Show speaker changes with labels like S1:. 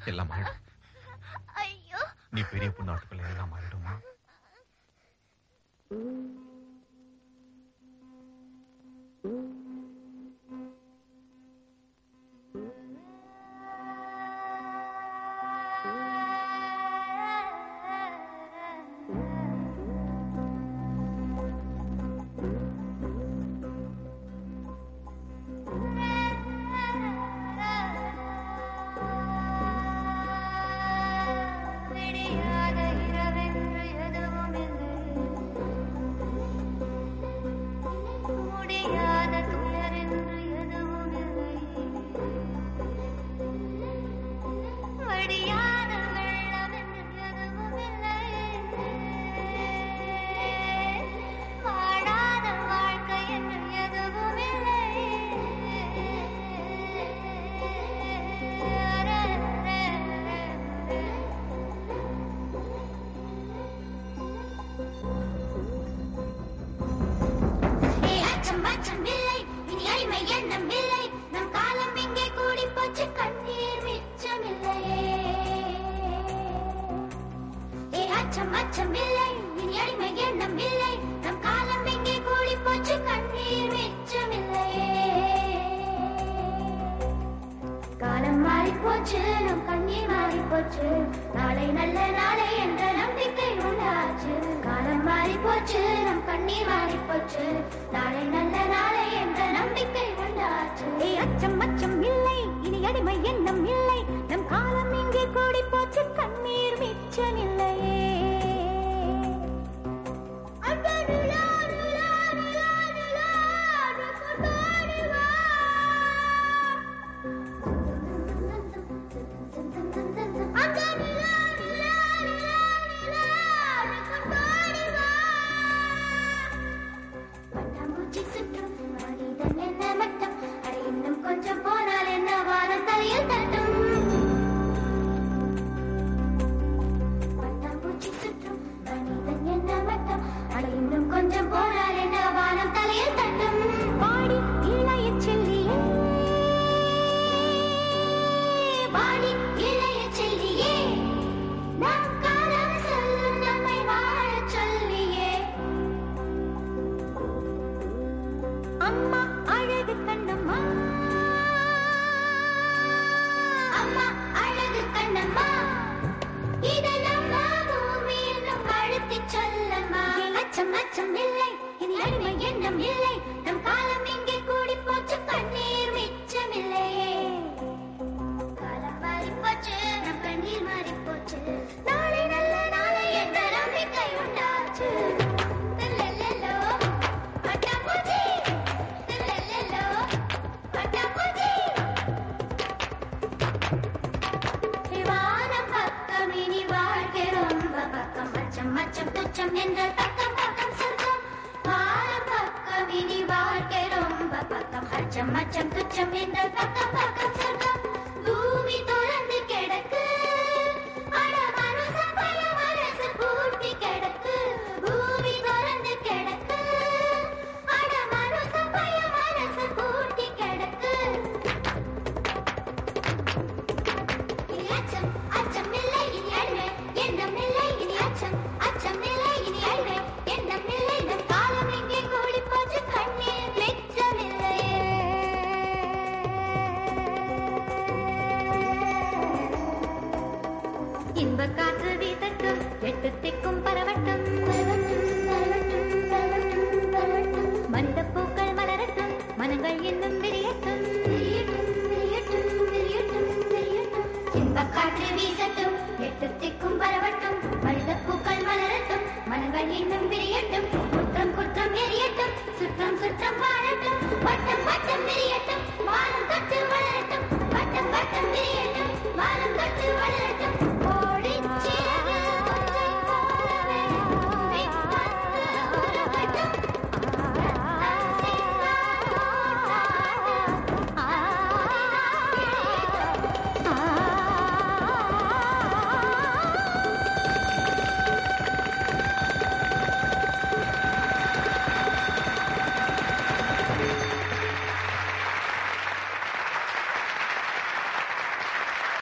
S1: எல்லாம் மாறிடும்
S2: ஐயோ
S1: நீ பெரிய பொண்ணாட்டுக்குள்ள எல்லாம் மாறிடுமா
S2: விடியாத இரவென்று எதுவும் இல்லை முடியாத துயரென்று எதுவும் இல்லை வடியாத வெள்ளமென்று எதுவும் இல்லை வாழாத வாழ்க்கை என்று எதுவும் இல்லை ஏய், அச்சம் அச்சம் இல்லை இனி அடிமை எண்ணம் இல்லை நம் காலம் இங்கே கூடி போச்சு கண்ணீர் மிச்சமில்லையே ஏ அச்சம் அச்சம் இல்லை இனி அடிமை எண்ணம் இல்லை நம் காலம் இங்கே கூடி போச்சு கண்ணீர் மிச்சமில்லையே காலம் மாறி போச்சு நம் கண்ணீர் மாறி போச்சு நாளை நல்ல நாளை என்ற நம்பிக்கை உண்டாச்சு காலம் மாறி போச்சு நம் கண்ணீர் மாறி போச்சு நாளை நல்ல நாளை என்ற நம்பிக்கை உண்டாச்சு
S3: ஏய் அச்சம் அச்சம் இல்லை இனி அடிமை எண்ணம் இல்லை நம் காலம் இங்கே கூடி போச்சு கண்ணீர் மிச்சமில்லையே
S2: அந்த நிலா, நிலா, நிலா, நிலா, எனக்கு தாடி வா. அந்த நிலா, நிலா, நிலா, நிலா, எனக்கு தாடி வா. பட்டாம்பூச்சி சுற்றும் மனிதன் என்ன மட்டம் அட இன்னும் கொஞ்சம் போனால் என்ன வானம் தலையில் தட்டும் பட்டாம்பூச்சி சுற்றும் மனிதன் என்ன மட்டம் அட இன்னும் கொஞ்சம் போனால் என்ன வானம் தலையில் தட்டும்
S3: பாடி இளைய செல்லியே
S2: வாடி இளைய செல்லியே நம் காலம் சொல்லும் நம்மை வாழச் சொல்லியே
S3: அம்மா அழகு கண்ணம்மா
S2: அம்மா அழகு கண்ணம்மா இதை நம்ம பூமி என்னும் அழுத்திச் சொல்லம்மா அச்சம் அச்சம் இல்லை இனி அடிமை எண்ணம் இல்லை நம் காலம் இங்கே கூடி போச்சு கண்ணீர் மிச்சமில்லையே காலம் மாறி போச்சு நம் கண்ணீர் மாறி போச்சு நாளை நல்ல நாளை என்ற நம்பிக்கை உண்டாச்சு லல்லல்லோ, பட்டாம்பூச்சி. லல்லல்லோ, பட்டாம்பூச்சி. வானம் பக்கம் இனி வாழ்க்கை ரொம்ப பக்கம் அச்சம் அச்சம் துச்சம் என்ற பக்கம் பக்கம் சொர்க்கம் வானம் பக்கம் இனி வாழ்க்கை ரொம்ப பக்கம் அச்சம் அச்சம் துச்சம் என்ற பக்கம் பக்கம் சொர்க்கம்